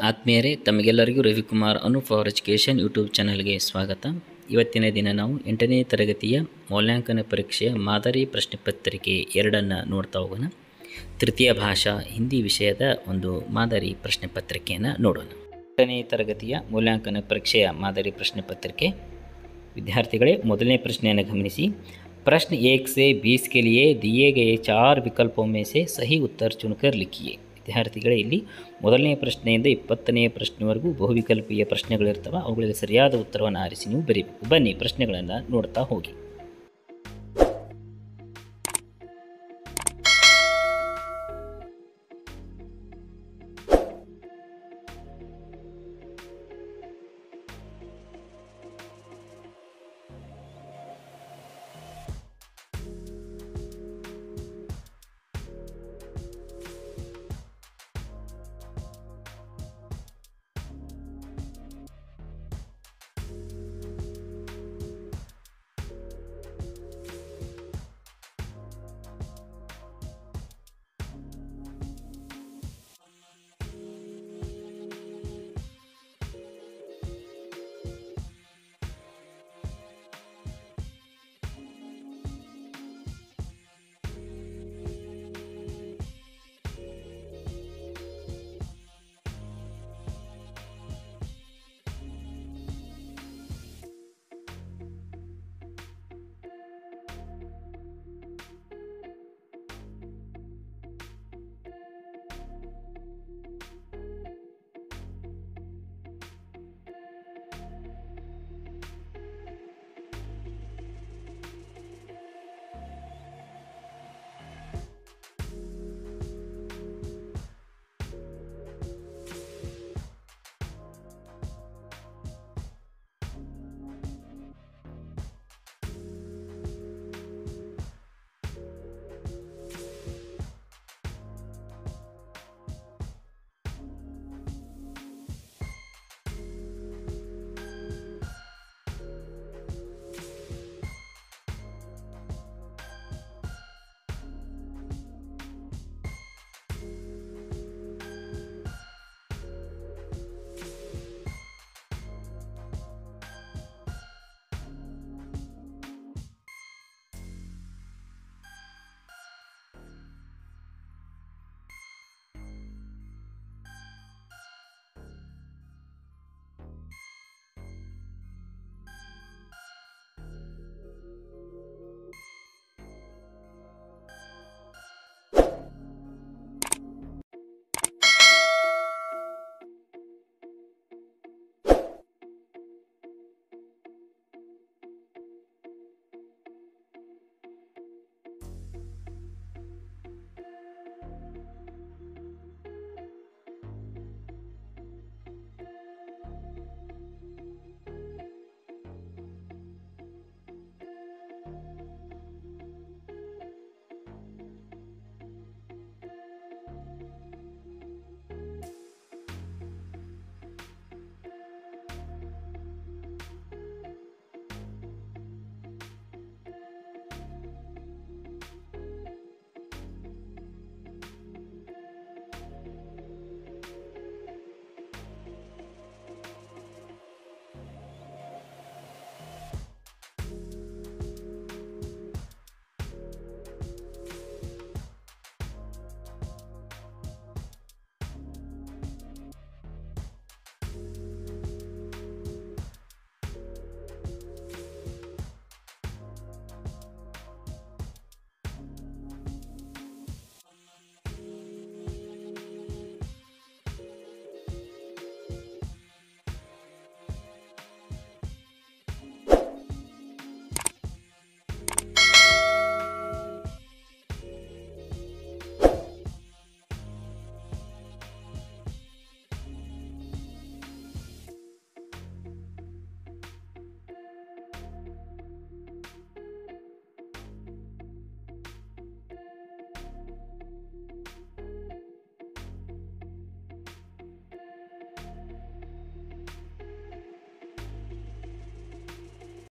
ಆತ್ಮೀಯರೇ ತಮಗೆಲ್ಲರಿಗೂ Ravikumar Anu for education YouTube ಚಾನಲ್ಗೆ ಸ್ವಾಗತ ಇವತ್ತಿನ ದಿನ ನಾವು ಎಂಟನೇ ತರಗತಿಯ ಮೌಲ್ಯಾಂಕನ ಪರೀಕ್ಷೆಯ ಮಾದರಿ ಪ್ರಶ್ನೆ ಪತ್ರಿಕೆ ಎರಡನ್ನು ನೋಡ್ತಾ ಹೋಗೋಣ ತೃತೀಯ ಭಾಷಾ ಹಿಂದಿ ವಿಷಯದ ಒಂದು ಮಾದರಿ ಪ್ರಶ್ನೆ ಪತ್ರಿಕೆಯನ್ನು ನೋಡೋಣ ಎಂಟನೇ ತರಗತಿಯ ಮೌಲ್ಯಾಂಕನ ಪರೀಕ್ಷೆಯ ಮಾದರಿ ಪ್ರಶ್ನೆ ಪತ್ರಿಕೆ विद्यार्थिगळे ಮೊದಲನೇ ಪ್ರಶ್ನೆಯನ್ನು ಗಮನಿಸಿ प्रश्न एक से बीस के लिए दिए गए चार विकल्पों में से सही उत्तर चुनकर लिखिए ವಿದ್ಯಾರ್ಥಿಗಳೇ ಇಲ್ಲಿ ಮೊದಲನೇ ಪ್ರಶ್ನೆಯಿಂದ ಇಪ್ಪತ್ತನೇ ಪ್ರಶ್ನೆವರೆಗೂ ಬಹುವಿಕಲ್ಪೀಯ ಪ್ರಶ್ನೆಗಳಿರ್ತವೆ ಅವುಗಳಿಗೆ ಸರಿಯಾದ ಉತ್ತರವನ್ನು ಆರಿಸಿ ನೀವು ಬರೀಬೇಕು ಬನ್ನಿ ಪ್ರಶ್ನೆಗಳನ್ನು ನೋಡ್ತಾ ಹೋಗಿ